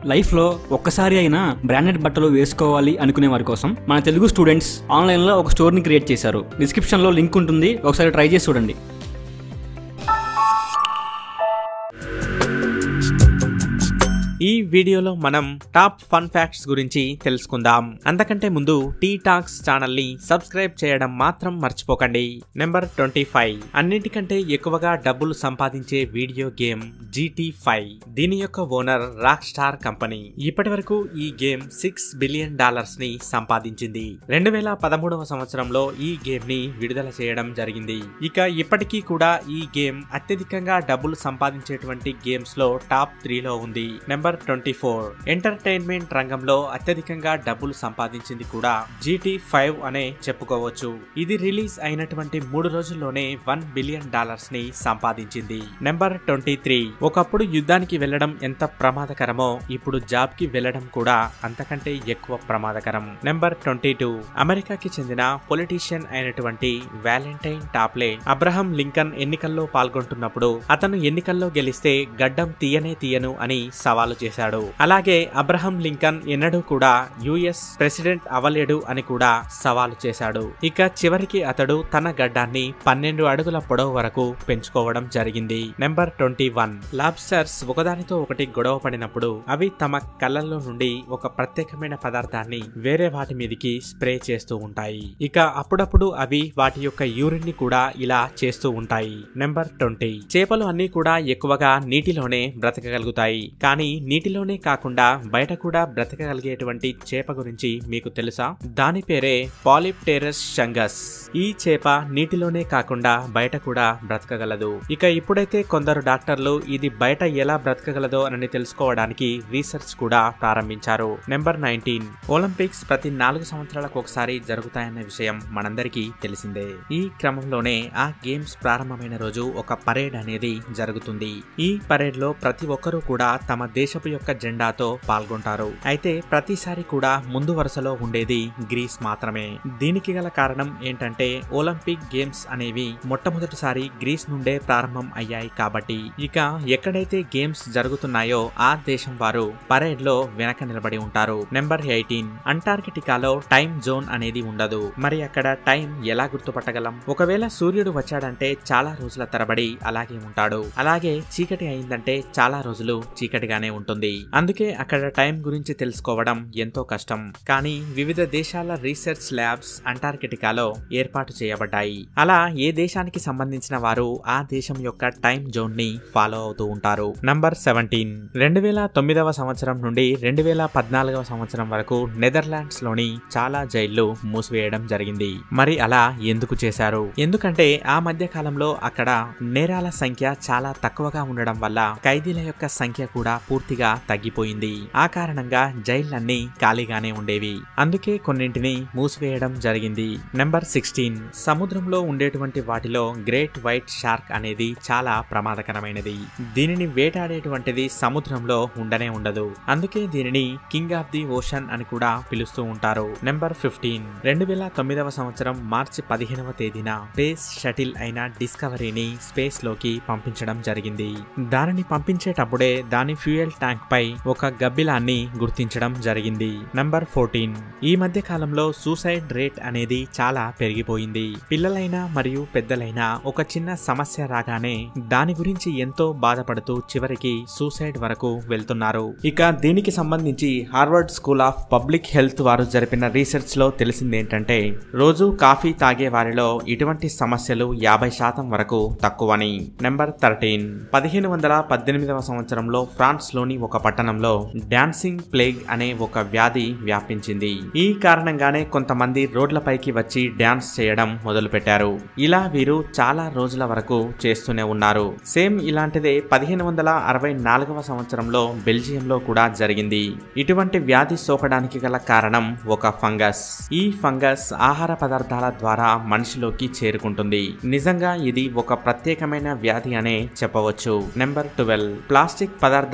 లైఫ్లో ఒక్కసారి అయినా బ్రాండెడ్ బట్టలు వేసుకోవాలి అనుకునే వారి కోసం మన తెలుగు స్టూడెంట్స్ ఆన్లైన్లో ఒక స్టోర్ని క్రియేట్ చేశారు డిస్క్రిప్షన్లో లింక్ ఉంటుంది ఒకసారి ట్రై చేసి చూడండి ఈ వీడియోలో మనం టాప్ ఫన్ ఫ్యాక్ట్స్ గురించి తెలుసుకుందాం అంతకంటే ముందు టీ టాక్స్ ఛానల్ ని సబ్స్క్రైబ్ చేయడం మాత్రం మర్చిపోకండి నెంబర్ ట్వంటీ ఫైవ్ అన్నిటికంటే ఎక్కువగా డబ్బులు సంపాదించే వీడియో గేమ్ జీటీ ఫైవ్ దీని యొక్క ఓనర్ రాక్ స్టార్ కంపెనీ ఇప్పటి వరకు ఈ గేమ్ సిక్స్ బిలియన్ డాలర్స్ ని సంపాదించింది రెండు వేల పదమూడవ సంవత్సరంలో ఈ గేమ్ ని విడుదల చేయడం జరిగింది ఇక ఇప్పటికీ కూడా ఈ గేమ్ అత్యధికంగా డబ్బులు సంపాదించేటువంటి గేమ్స్ లో టాప్ త్రీలో ఉంది నెంబర్ ట్వంటీ ఫోర్ ఎంటర్టైన్మెంట్ రంగంలో అత్యధికంగా డబ్బులు సంపాదించింది కూడా జీటీ ఫైవ్ అనే చెప్పుకోవచ్చు ఇది రిలీజ్ అయినటువంటి మూడు రోజుల్లోనే వన్ బిలియన్ డాలర్స్ ని సంపాదించింది నెంబర్ ట్వంటీ త్రీ ఒకప్పుడు యుద్ధానికి వెళ్లడం ఎంత ప్రమాదకరమో ఇప్పుడు జాబ్ కి వెళ్లడం కూడా అంతకంటే ఎక్కువ ప్రమాదకరం నెంబర్ ట్వంటీ టూ అమెరికాకి చెందిన పొలిటీషియన్ అయినటువంటి వ్యాలంటైన్ టాప్లే అబ్రహం లింకన్ ఎన్నికల్లో పాల్గొంటున్నప్పుడు అతను ఎన్నికల్లో గెలిస్తే గడ్డం తీయనే తీయను అని సవాలు చేశాడు అలాగే అబ్రహం లింకన్ ఎన్నడూ కూడా యుఎస్ ప్రెసిడెంట్ అవ్వలేడు అని కూడా సవాలు చేశాడు ఇక చివరికి అతడు తన గడ్డాన్ని పన్నెండు అడుగుల పొడవు వరకు పెంచుకోవడం జరిగింది నెంబర్ ట్వంటీ వన్ లాబ్స్టర్స్ ఒకదానితో ఒకటి గొడవ పడినప్పుడు అవి తమ కళ్ళల్లో నుండి ఒక ప్రత్యేకమైన పదార్థాన్ని వేరే వాటి మీదకి స్ప్రే చేస్తూ ఉంటాయి ఇక అప్పుడప్పుడు అవి వాటి యొక్క యూరిన్ ని కూడా ఇలా చేస్తూ ఉంటాయి నెంబర్ ట్వంటీ చేపలు అన్ని కూడా ఎక్కువగా నీటిలోనే బ్రతకగలుగుతాయి కానీ నీటిలోనే కాకుండా బయట కూడా బ్రతకగలిగేటువంటి చేప గురించి మీకు తెలుసా దాని పేరే పాలిప్టేరస్ షంగస్ ఈ చేప నీటిలోనే కాకుండా బయట కూడా బ్రతకగలదు ఇక ఇప్పుడైతే కొందరు డాక్టర్లు ఇది బయట ఎలా బ్రతకగలదో అని తెలుసుకోవడానికి రీసెర్చ్ కూడా ప్రారంభించారు నెంబర్ నైన్టీన్ ఒలింపిక్స్ ప్రతి నాలుగు సంవత్సరాలకు ఒకసారి జరుగుతాయన్న విషయం మనందరికీ తెలిసిందే ఈ క్రమంలోనే ఆ గేమ్స్ ప్రారంభమైన రోజు ఒక పరేడ్ అనేది జరుగుతుంది ఈ పరేడ్ లో ప్రతి ఒక్కరూ కూడా తమ దేశపు యొక్క జెండాతో పాల్గొంటారు అయితే ప్రతిసారి కూడా ముందు వరుసలో ఉండేది గ్రీస్ మాత్రమే దీనికి గల కారణం ఏంటంటే ఒలింపిక్ గేమ్స్ అనేవి మొట్టమొదటిసారి గ్రీస్ నుండే ప్రారంభం అయ్యాయి కాబట్టి ఇక ఎక్కడైతే గేమ్స్ జరుగుతున్నాయో ఆ దేశం వారు పరేడ్ లో వెనక నిలబడి ఉంటారు నెంబర్ ఎయిటీన్ అంటార్కిటికాలో టైం జోన్ అనేది ఉండదు మరి అక్కడ టైం ఎలా గుర్తుపట్టగలం ఒకవేళ సూర్యుడు వచ్చాడంటే చాలా రోజుల తరబడి అలాగే ఉంటాడు అలాగే చీకటి అయిందంటే చాలా రోజులు చీకటిగానే ఉంటుంది అందుకే అక్కడ టైం గురించి తెలుసుకోవడం ఎంతో కష్టం కానీ వివిధ దేశాల రీసెర్చ్ ల్యాబ్స్ అంటార్కిటికాలో ఏర్పాటు చేయబడ్డాయి అలా ఏ దేశానికి సంబంధించిన వారు ఆ దేశం యొక్క టైం జోన్ ని ఫాలో అవుతూ ఉంటారు నంబర్ సెవెంటీన్ రెండు వేల తొమ్మిదవ సంవత్సరం నుండి రెండు వేల పద్నాలుగవ సంవత్సరం వరకు నెదర్లాండ్స్ లోని చాలా జైళ్లు మూసివేయడం జరిగింది మరి అలా ఎందుకు చేశారు ఎందుకంటే ఆ మధ్య కాలంలో అక్కడ నేరాల సంఖ్య చాలా తక్కువగా ఉండడం వల్ల ఖైదీల యొక్క సంఖ్య కూడా పూర్తిగా తగ్గిపోయింది ఆ కారణంగా జైళ్లన్నీ ఖాళీగానే ఉండేవి అందుకే కొన్నింటిని మూసివేయడం జరిగింది నెంబర్ సిక్స్టీన్ సముద్రంలో ఉండేటువంటి వాటిలో గ్రేట్ వైట్ షార్క్ అనేది చాలా ప్రమాదకరమైనది దీనిని వేటాడేటువంటిది సముద్రంలో ఉండనే ఉండదు అందుకే దీనిని కింగ్ ఆఫ్ ది ఓషన్ అని కూడా పిలుస్తూ ఉంటారు నెంబర్ ఫిఫ్టీన్ రెండు వేల తొమ్మిదవ సంవత్సరం మార్చి పదిహేనవ తేదీన స్పేస్ షటిల్ అయిన డిస్కవరీని స్పేస్ లోకి పంపించడం జరిగింది దానిని పంపించేటప్పుడే దాని ఫ్యూయల్ ట్యాంక్ పై ఒక గబ్బిలాన్ని గుర్తించడం జరిగింది నంబర్ ఫోర్టీన్ ఈ మధ్య కాలంలో సూసైడ్ రేట్ అనేది చాలా పెరిగిపోయింది పిల్లలైనా మరియు పెద్దలైనా ఒక చిన్న సమస్య రాగానే దాని గురించి ఎంతో బాధపడుతూ చివరికి సూసైడ్ వరకు వెళ్తున్నారు ఇక దీనికి సంబంధించి Harvard School of Public Health వారు జరిపిన రీసెర్చ్ లో తెలిసింది ఏంటంటే రోజు కాఫీ తాగే వారిలో ఇటువంటి సమస్యలు యాభై శాతం వరకు తక్కువని నెంబర్ థర్టీన్ పదిహేను వందల పద్దెనిమిదవ సంవత్సరంలో ఫ్రాన్స్ లోని ఒక పట్టణంలో డాన్సింగ్ ప్లేగ్ అనే ఒక వ్యాధి వ్యాపించింది ఈ కారణంగానే కొంతమంది రోడ్లపైకి వచ్చి డాన్స్ చేయడం మొదలుపెట్టారు ఇలా వీరు చాలా రోజుల వరకు చేస్తూనే ఉన్నారు సేమ్ ఇలాంటిదే పదిహేను వందల అరవై నాలుగవ సంవత్సరంలో బెల్జియంలో కూడా జరిగింది ఇటువంటి వ్యాధి సోకడానికి గల కారణం ఒక ఫంగస్ ఈ ఫంగస్ ఆహార పదార్థాల ద్వారా మనిషిలోకి చేరుకుంటుంది నిజంగా ఇది ఒక ప్రత్యేకమైన వ్యాధి అనే చెప్పవచ్చు నెంబర్ ట్వెల్వ్ ప్లాస్టిక్ పదార్థాలు అన్నవి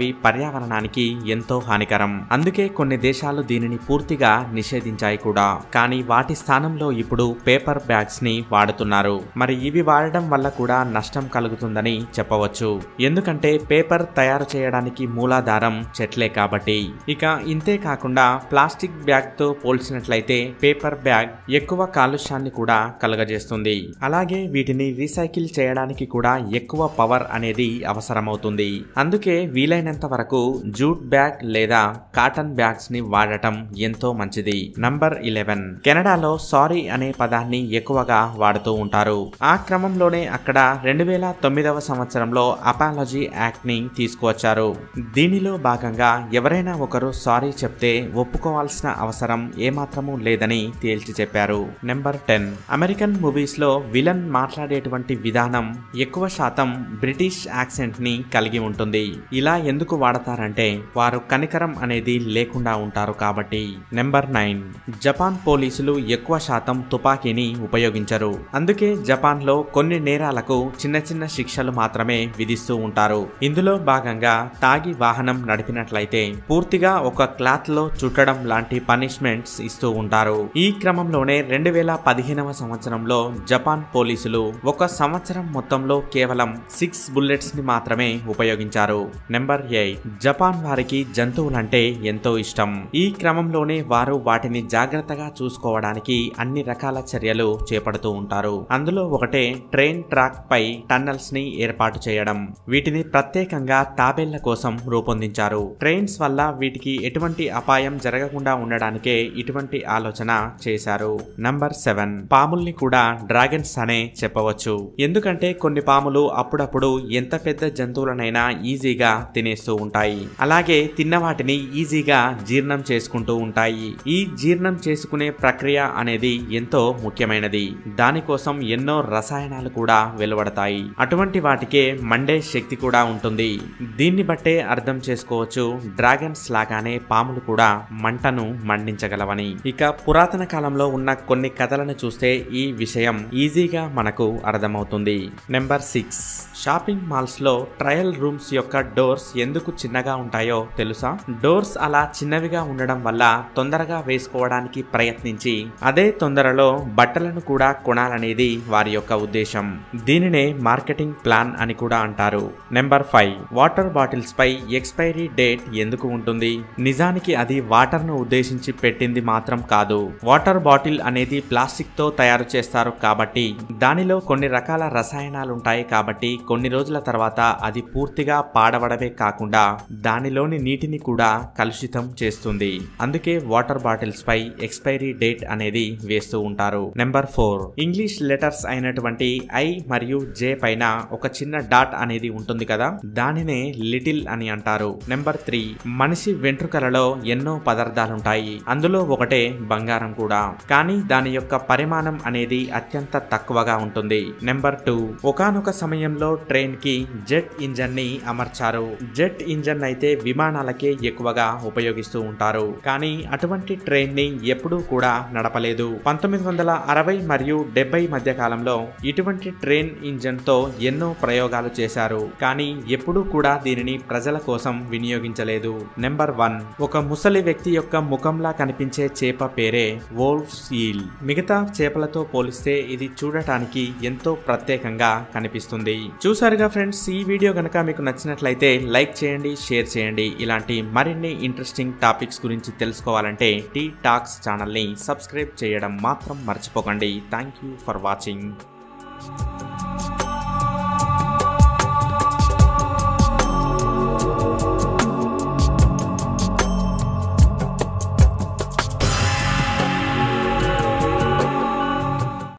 అవి పర్యావరణానికి ఎంతో హానికరం అందుకే కొన్ని దేశాలు దీనిని పూర్తిగా నిషేధించాయి కూడా కానీ వాటి స్థానంలో ఇప్పుడు పేపర్ బ్యాగ్స్ ని వాడుతున్నారు మరి ఇవి వాడడం వల్ల కూడా నష్టం కలుగుతుందని చెప్పవచ్చు ఎందుకంటే పేపర్ తయారు చేయడానికి మూలాధారం చెట్లే కాబట్టి ఇక ఇంతే కాకుండా ప్లాస్టిక్ బ్యాగ్ తో పోల్చినట్లయితే పేపర్ బ్యాగ్ ఎక్కువ కాలుష్యాన్ని కూడా కలుగజేస్తుంది అలాగే వీటిని రీసైకిల్ చేయడానికి కూడా ఎక్కువ పవర్ అనేది అవసరమవుతుంది అందుకే వీలైనంత వరకు జూట్ బ్యాగ్ లేదా కాటన్ బ్యాగ్స్ ని వాడటం ఎంతో మంచిది నంబర్ ఇలెవెన్ కెనడాలో సారీ అనే పదాన్ని ఎక్కువగా వాడుతూ ఉంటారు ఆ క్రమంలోనే అక్కడ రెండు వేల తొమ్మిదవ సంవత్సరంలో అపాలజీ యాక్ట్ ని తీసుకువచ్చారు దీనిలో భాగంగా ఎవరైనా ఒకరు సారీ చెప్తే ఒప్పుకోవాల్సిన అవసరం ఏమాత్రమూ లేదని తేల్చి చెప్పారు నెంబర్ టెన్ అమెరికన్ మూవీస్ లో విలన్ మాట్లాడేటువంటి విధానం ఎక్కువ శాతం బ్రిటిష్ యాక్సెంట్ ని కలిగి ఉంటుంది ఇలా ఎందుకు వాడతారంటే వారు కనికరం అనేది లేకుండా ఉంటారు కాబట్టి నెంబర్ నైన్ జపాన్ పోలీసులు ఎక్కువ శాతం తుపాకీని ఉపయోగించరు అందుకే జపాన్ లో కొన్ని నేరాలకు చిన్న చిన్న శిక్షలు మాత్రమే విధిస్తూ ఉంటారు ఇందులో భాగంగా తాగి వాహనం నడిపినట్లయితే పూర్తిగా ఒక క్లాత్ లో చుట్టడం లాంటి పనిష్మెంట్స్ ఇస్తూ ఉంటారు ఈ క్రమంలోనే రెండు వేల పదిహేనవ సంవత్సరంలో జపాన్ పోలీసులు ఒక సంవత్సరం మొత్తంలో కేవలం సిక్స్ బుల్లెట్స్ ని మాత్రమే ఉపయోగించారు నెంబర్ ఎయిట్ జపాన్ వారికి జంతువులంటే ఎంతో ఇష్టం ఈ క్రమంలోనే వారు వాటిని జాగ్రత్తగా చూసుకోవడానికి అన్ని రకాల చర్యలు చేపడుతూ ఉంటారు అందులో ఒకటే ట్రైన్ ట్రాక్ పై టన్నల్స్ ని ఏర్పాటు చేయడం వీటిని ప్రత్యేకంగా తాబేళ్ల కోసం రూపొందించారు ట్రైన్స్ వల్ల వీటికి ఎటువంటి అపాయం జరగకుండా ఉండడానికే ఇటువంటి ఆలోచన చేశారు నంబర్ సెవెన్ పాముల్ని కూడా డ్రాగన్స్ అనే చెప్పవచ్చు ఎందుకంటే కొన్ని పాములు అప్పుడప్పుడు ఎంత పెద్ద జంతువులనైనా ఈజీగా తినేస్తూ ఉంటాయి అలాగే తిన్న వాటిని ఈజీగా జీర్ణం చేసుకుంటూ ఉంటాయి ఈ జీర్ణం చేసుకునే ప్రక్రియ అనేది ఎంతో ముఖ్యమైనది దానికోసం ఎన్నో రసాయనాలు కూడా వెలువడతాయి అటువంటి వాటికే మండే శక్తి కూడా ఉంటుంది దీన్ని బట్టే అర్థం చేసుకోవచ్చు డ్రాగన్స్ లాగానే పాములు కూడా మంటను మండించగలవని ఇక పురాతన కాలంలో ఉన్న కొన్ని కథలను చూస్తే ఈ విషయం ఈజీగా మనకు అర్థమవుతుంది నెంబర్ సిక్స్ షాపింగ్ మాల్స్ లో ట్రయల్ రూమ్స్ యొక్క డోర్స్ ఎందుకు చిన్నగా ఉంటాయో తెలుసా డోర్స్ అలా చిన్నవిగా ఉండడం వల్ల తొందరగా వేసుకోవడానికి ప్రయత్నించి అదే తొందరలో బట్టలను కూడా కొనాలనేది వారి యొక్క ఉద్దేశం దీనినే మార్కెటింగ్ ప్లాన్ అని కూడా అంటారు నెంబర్ ఫైవ్ వాటర్ బాటిల్స్ పై ఎక్స్పైరీ డేట్ ఎందుకు ఉంటుంది నిజానికి అది వాటర్ ను ఉద్దేశించి పెట్టింది మాత్రం కాదు వాటర్ బాటిల్ అనేది ప్లాస్టిక్ తో తయారు చేస్తారు కాబట్టి దానిలో కొన్ని రకాల రసాయనాలు ఉంటాయి కాబట్టి కొన్ని రోజుల తర్వాత అది పూర్తిగా పాడవడమే కాకుండా దానిలోని నీటిని కూడా కలుషితం చేస్తుంది అందుకే వాటర్ బాటిల్స్ పై ఎక్స్పైరీ డేట్ అనేది వేస్తూ ఉంటారు నెంబర్ ఫోర్ ఇంగ్లీష్ లెటర్స్ అయినటువంటి ఐ మరియు జే పైన ఒక చిన్న డాట్ అనేది ఉంటుంది కదా దానినే లిటిల్ అని అంటారు నెంబర్ త్రీ మనిషి వెంట్రుకలలో ఎన్నో పదార్థాలుంటాయి అందులో ఒకటే బంగారం కూడా కానీ దాని యొక్క పరిమాణం అనేది అత్యంత తక్కువగా ఉంటుంది నెంబర్ టూ ఒకానొక సమయంలో ట్రైన్ కి జెట్ ఇంజన్ ని అమర్చారు జెట్ ఇంజన్ అయితే విమానాలకే ఎక్కువగా ఉపయోగిస్తూ ఉంటారు కానీ అటువంటి ట్రైన్ ని ఎప్పుడూ కూడా నడపలేదు పంతొమ్మిది వందల అరవై మరియు డెబ్బై మధ్య కాలంలో ఇటువంటి ట్రైన్ ఇంజన్ తో ఎన్నో ప్రయోగాలు చేశారు కానీ ఎప్పుడూ కూడా దీనిని ప్రజల కోసం వినియోగించలేదు నెంబర్ వన్ ఒక ముసలి వ్యక్తి యొక్క ముఖంలా కనిపించే చేప పేరే వోల్ఫ్ సీల్ మిగతా చేపలతో పోలిస్తే ఇది చూడటానికి ఎంతో ప్రత్యేకంగా కనిపిస్తుంది చూసారుగా ఫ్రెండ్స్ ఈ వీడియో గనక మీకు నచ్చినట్లయితే లైక్ చేయండి షేర్ చేయండి ఇలాంటి మరిన్ని ఇంట్రెస్టింగ్ టాపిక్స్ గురించి తెలుసుకోవాలంటే టీ టాక్స్ ఛానల్ని సబ్స్క్రైబ్ చేయడం మాత్రం మర్చిపోకండి థ్యాంక్ యూ ఫర్ వాచింగ్